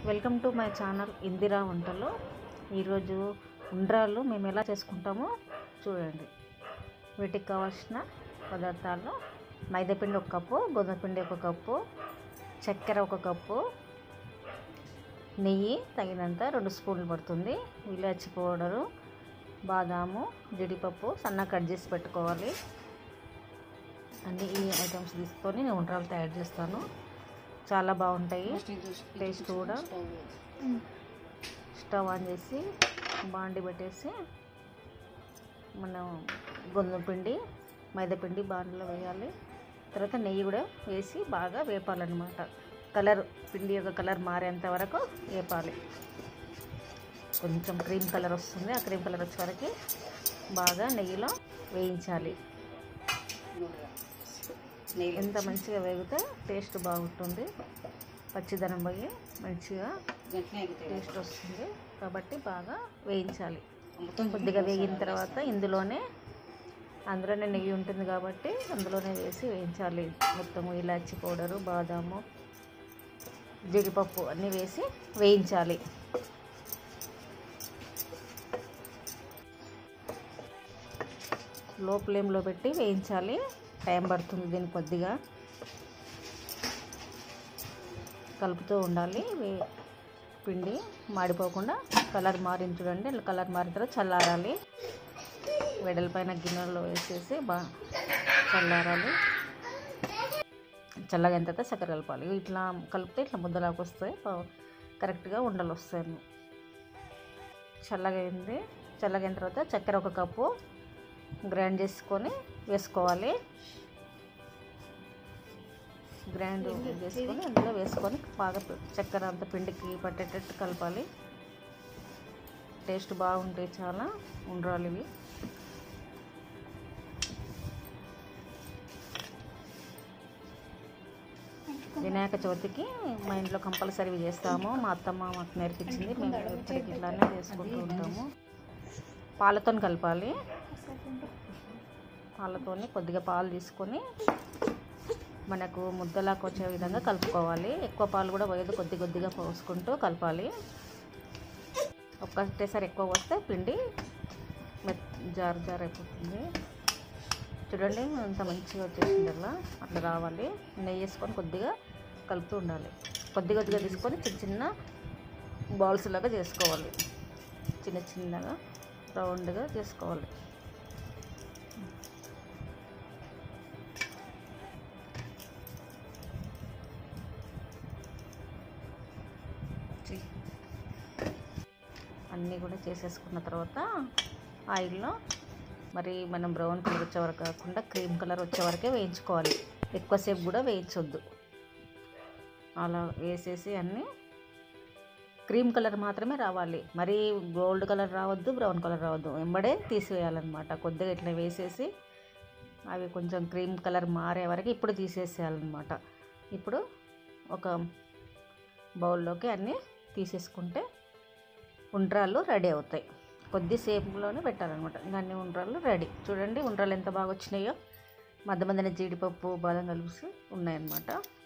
welcome to my channel Indira వంటలు ఈరోజు ఉండ్రాళ్ళు మేము ఎలా చేసుకుంటామో చూడండి వీటికి కావాల్సిన పదార్థాలు మైదాపిండి ఒక కప్పు గోధుమ పిండి ఒక కప్పు చక్కెర ఒక కప్పు నెయ్యి తగినంత రెండు స్పూన్లు పడుతుంది ఇలాచి పౌడరు బాదాము జీడిపప్పు సన్నగా కట్ చేసి పెట్టుకోవాలి అన్ని ఈ ఐటమ్స్ తీసుకొని నేను ఉండ్రాలు తయారు చేస్తాను చాలా బాగుంటాయి టేస్ట్ కూడా స్టవ్ ఆన్ చేసి బాండి పెట్టేసి మనం గోధుమ పిండి మైదా పిండి బాండిలో వేయాలి తర్వాత నెయ్యి కూడా వేసి బాగా వేపాలన్నమాట కలర్ పిండి యొక్క కలర్ మారేంత వరకు వేపాలి కొంచెం క్రీమ్ కలర్ వస్తుంది ఆ క్రీమ్ కలర్ వచ్చే వరకు బాగా నెయ్యిలో వేయించాలి ఎంత మంచిగా వేగితే టేస్ట్ బాగుంటుంది పచ్చిదనం పోయి మంచిగా టేస్ట్ వస్తుంది కాబట్టి బాగా వేయించాలి కొద్దిగా వేగిన తర్వాత ఇందులోనే అందులోనే నెయ్యి ఉంటుంది కాబట్టి అందులోనే వేసి వేయించాలి మొత్తం ఇలాచి పౌడరు బాదాము జీడిపప్పు అన్నీ వేసి వేయించాలి లో ఫ్లేమ్లో పెట్టి వేయించాలి టైం పడుతుంది దీనికి కొద్దిగా కలుపుతూ ఉండాలి వే- పిండి మాడిపోకుండా కలర్ మారిన చూడండి ఇట్లా కలర్ మారిన తర్వాత చల్లారాలి వెడల్పైన గిన్నెలో వేసేసి బాగా చల్లారాలి చల్లగైన తర్వాత చక్కెర కలపాలి ఇట్లా కలిపితే ఇట్లా ముద్దలాగా వస్తాయి బా- కరెక్ట్గా ఉండలు వస్తాయి చల్లగైంది చల్లగైన తర్వాత చక్కెర ఒక కప్పు గ్రైండ్ చేసుకొని వేసుకోవాలి గ్రైండ్ చేసుకొని అందులో వేసుకొని బాగా పి- చక్కెర అంత పిండికి పట్టేటట్టు కలపాలి టేస్ట్ బాగుంటాయి చాలా ఉండ్రాలు ఇవి వినాయక చవితికి మా ఇంట్లో కంపల్సరీ చేస్తాము మా అత్తమ్మ మాకు నేర్పించింది మేము ఇప్పటికి ఇట్లానే చేసుకుంటూ ఉంటాము పాలతో కలపాలి పాలతోని కొద్దిగా పాలు తీసుకొని మనకు ముద్దలాగా వచ్చే విధంగా కలుపుకోవాలి ఎక్కువ పాలు కూడా పోయేది కొద్ది కొద్దిగా పోసుకుంటూ కలపాలి ఒక్కటేసారి ఎక్కువ పోస్తే పిండి మెత్ జారు జారు అయిపోతుంది చూడండి అంత మంచిగా వచ్చేసింది అట్లా అట్లా రావాలి నెయ్యి వేసుకొని కొద్దిగా కలుపుతూ ఉండాలి కొద్ది కొద్దిగా తీసుకొని చిన్న చిన్న బాల్స్ లాగా చేసుకోవాలి చిన్న చిన్నగా రౌండ్గా చేసుకోవాలి అన్నీ కూడా చేసేసుకున్న తర్వాత ఆయిల్లో మరి మనం బ్రౌన్ కలర్ వచ్చే వరకు కాకుండా క్రీమ్ కలర్ వచ్చే వరకే వేయించుకోవాలి ఎక్కువసేపు కూడా వేయించొద్దు అలా వేసేసి అన్నీ క్రీమ్ కలర్ మాత్రమే రావాలి మరీ గోల్డ్ కలర్ రావద్దు బ్రౌన్ కలర్ రావద్దు వెంబడే తీసివేయాలన్నమాట కొద్దిగా ఇట్లా వేసేసి అవి కొంచెం క్రీమ్ కలర్ మారే వరకు ఇప్పుడు తీసేసేయాలన్నమాట ఇప్పుడు ఒక బౌల్లోకి అన్నీ తీసేసుకుంటే ఉండ్రాళ్ళు రెడీ అవుతాయి కొద్దిసేపులోనే పెట్టాలన్నమాట ఇంకా అన్ని ఉండ్రాళ్ళు రెడీ చూడండి ఉండ్రాళ్ళు ఎంత బాగా వచ్చినాయో మధ్య మధ్యన జీడిపప్పు బాదం కలిసి ఉన్నాయన్నమాట